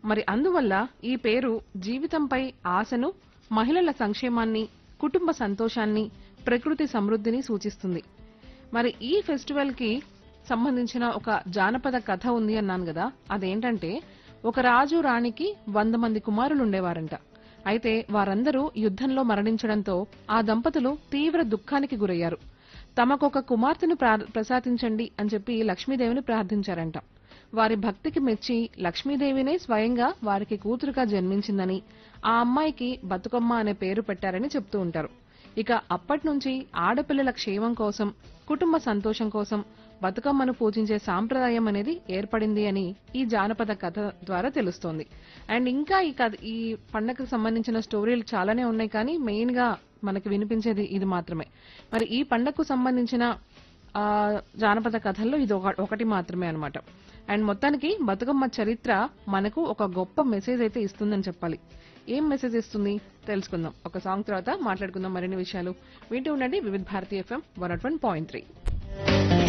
మరి అందువల్ల ఈ పేరు జీవితంపై ఆశను మహిళల సంక్షేమాన్ని కుటుంబ సంతోషాన్ని ప్రకృతి సమృద్ధిని సూచిస్తుంది మరి ఈ ఫెస్టివల్ కి సంబంధించిన ఒక జానపద కథ ఉంది అన్నాను కదా అదేంటంటే ఒక రాజు రాణికి వంద మంది కుమారులు ఉండేవారంట అయితే వారందరూ యుద్ధంలో మరణించడంతో ఆ దంపతులు తీవ్ర దుఃఖానికి గురయ్యారు తమకొక కుమార్తెను ప్రా- ప్రసాదించండి అని చెప్పి లక్ష్మీదేవిని ప్రార్థించారంట వారి భక్తికి మెచ్చి లక్ష్మీదేవినే స్వయంగా వారికి కూతురుగా జన్మించిందని ఆ అమ్మాయికి బతుకమ్మ అనే పేరు పెట్టారని చెప్తూ ఉంటారు ఇక అప్పటి నుంచి ఆడపిల్లల క్షేమం కోసం కుటుంబ సంతోషం కోసం బతుకమ్మను పూజించే సాంప్రదాయం అనేది ఏర్పడింది అని ఈ జానపద కథ ద్వారా తెలుస్తోంది అండ్ ఇంకా ఈ కథ ఈ పండగకు సంబంధించిన స్టోరీలు చాలానే ఉన్నాయి కానీ మెయిన్ గా మనకి వినిపించేది ఇది మాత్రమే మరి ఈ పండగకు సంబంధించిన ఆ, జానపద కథల్లో ఇది ఒక- ఒకటి మాత్రమే అన్నమాట అండ్ మొత్తానికి బతుకమ్మ చరిత్ర మనకు ఒక గొప్ప మెసేజ్ అయితే ఇస్తుందని చెప్పాలి ఏం మెసేజ్ ఇస్తుంది తెలుసుకుందాం ఒక సాంగ్ తర్వాత మాట్లాడుకుందాం మరిన్ని విషయాలు వింటూ ఉండండి Vividh Bharati FM one point three